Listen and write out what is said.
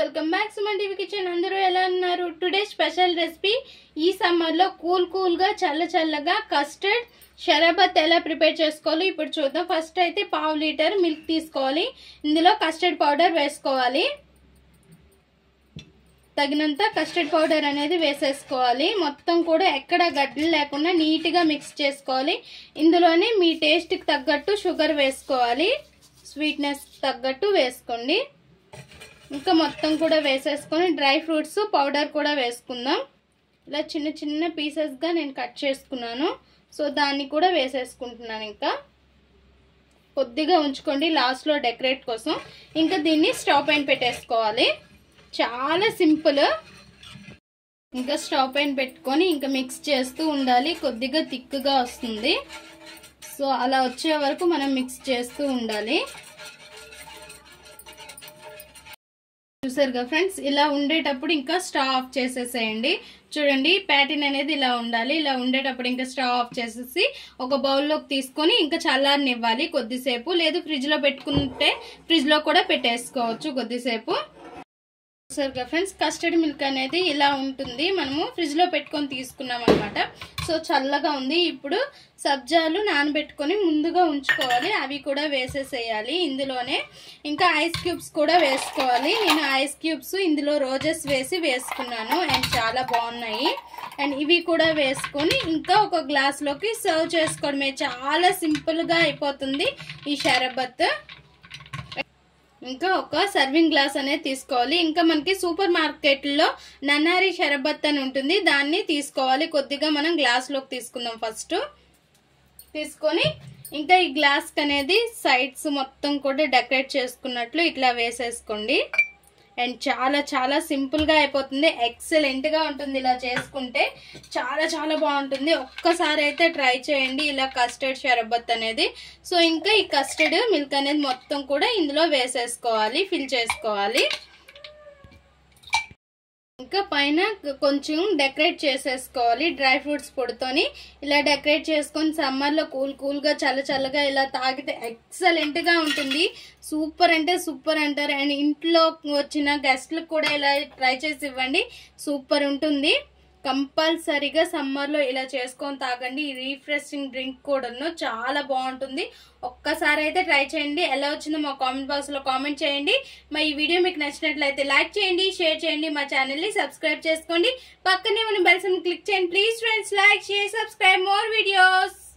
welcome back Suman TV kitchen అందరూ ఎలా ఉన్నారు టుడే స్పెషల్ రెసిపీ ఈ సమ్మర్లో కూల్ కూల్గా చల్ల చల్లగా కస్టర్డ్ షరబత్ ఎలా ప్రిపేర్ చేసుకోవాలి ఇప్పుడు చూద్దాం ఫస్ట్ అయితే పావు లీటర్ మిల్క్ తీసుకోవాలి ఇందులో కస్టర్డ్ పౌడర్ వేసుకోవాలి తగినంత కస్టర్డ్ పౌడర్ అనేది వేసేసుకోవాలి మొత్తం కూడా ఎక్కడ గడ్డలు లేకుండా నీట్గా మిక్స్ చేసుకోవాలి ఇందులోనే మీ టేస్ట్కి తగ్గట్టు షుగర్ వేసుకోవాలి స్వీట్నెస్ తగ్గట్టు వేసుకోండి ఇంకా మొత్తం కూడా వేసేసుకొని డ్రై ఫ్రూట్స్ పౌడర్ కూడా వేసుకుందాం ఇలా చిన్న చిన్న పీసెస్గా నేను కట్ చేసుకున్నాను సో దాన్ని కూడా వేసేసుకుంటున్నాను ఇంకా కొద్దిగా ఉంచుకోండి లాస్ట్లో డెకరేట్ కోసం ఇంకా దీన్ని స్టవ్ పైన పెట్టేసుకోవాలి చాలా సింపుల్ ఇంకా స్టవ్ పైన పెట్టుకొని ఇంకా మిక్స్ చేస్తూ ఉండాలి కొద్దిగా థిక్గా వస్తుంది సో అలా వచ్చే వరకు మనం మిక్స్ చేస్తూ ఉండాలి చూసారుగా ఫ్రెండ్స్ ఇలా ఉండేటప్పుడు ఇంకా స్టవ్ ఆఫ్ చేసేసేయండి చూడండి ప్యాటిన్ అనేది ఇలా ఉండాలి ఇలా ఉండేటప్పుడు ఇంకా స్టవ్ ఆఫ్ చేసేసి ఒక బౌల్లోకి తీసుకొని ఇంకా చల్లారనివ్వాలి కొద్దిసేపు లేదు ఫ్రిడ్జ్లో పెట్టుకుంటే ఫ్రిడ్జ్లో కూడా పెట్టేసుకోవచ్చు కొద్దిసేపు చూసారుగా ఫ్రెండ్స్ కస్టర్డ్ మిల్క్ అనేది ఇలా ఉంటుంది మనము ఫ్రిడ్జ్లో పెట్టుకొని తీసుకున్నాం అనమాట సో చల్లగా ఉంది ఇప్పుడు సబ్జాలు నానబెట్టుకొని ముందుగా ఉంచుకోవాలి అవి కూడా వేసేసేయాలి ఇందులోనే ఇంకా ఐస్ క్యూబ్స్ కూడా వేసుకోవాలి నేను ఐస్ క్యూబ్స్ ఇందులో రోజెస్ వేసి వేసుకున్నాను అండ్ చాలా బాగున్నాయి అండ్ ఇవి కూడా వేసుకొని ఇంకా ఒక గ్లాస్లోకి సర్వ్ చేసుకోవడమే చాలా సింపుల్గా అయిపోతుంది ఈ షరబత్ ఇంకా ఒక సర్వింగ్ గ్లాస్ అనేది తీసుకోవాలి ఇంకా మనకి సూపర్ మార్కెట్లో నన్నారి షరబత్ అని ఉంటుంది దాన్ని తీసుకోవాలి కొద్దిగా మనం గ్లాస్లోకి తీసుకుందాం ఫస్ట్ తీసుకొని ఇంకా ఈ గ్లాస్కి అనేది సైడ్స్ మొత్తం కూడా డెకరేట్ చేసుకున్నట్లు ఇట్లా వేసేసుకోండి అండ్ చాలా చాలా సింపుల్గా అయిపోతుంది ఎక్సలెంట్గా ఉంటుంది ఇలా చేసుకుంటే చాలా చాలా బాగుంటుంది ఒక్కసారి అయితే ట్రై చేయండి ఇలా కస్టర్డ్ షరబత్ అనేది సో ఇంకా ఈ కస్టర్డ్ మిల్క్ అనేది మొత్తం కూడా ఇందులో వేసేసుకోవాలి ఫిల్ చేసుకోవాలి ఇంకా పైన కొంచెం డెకరేట్ చేసేసుకోవాలి డ్రై ఫ్రూట్స్ పొడితోని ఇలా డెకరేట్ చేసుకొని సమ్మర్లో కూల్ కూల్గా చల్ల చల్లగా ఇలా తాగితే ఎక్సలెంట్గా ఉంటుంది సూపర్ అంటే సూపర్ అంటారు అండ్ ఇంట్లో వచ్చిన గెస్ట్లకు కూడా ఇలా ట్రై చేసి ఇవ్వండి సూపర్ ఉంటుంది కంపల్సరీగా సమ్మర్లో ఇలా చేసుకొని తాగండి ఈ రీఫ్రెషింగ్ డ్రింక్ కూడాను చాలా బాగుంటుంది ఒక్కసారి అయితే ట్రై చేయండి ఎలా వచ్చిందో మా కామెంట్ బాక్స్లో కామెంట్ చేయండి మా ఈ వీడియో మీకు నచ్చినట్లయితే లైక్ చేయండి షేర్ చేయండి మా ఛానల్ని సబ్స్క్రైబ్ చేసుకోండి పక్కనే ఉన్న బెల్స్ క్లిక్ చేయండి please friends like share subscribe more videos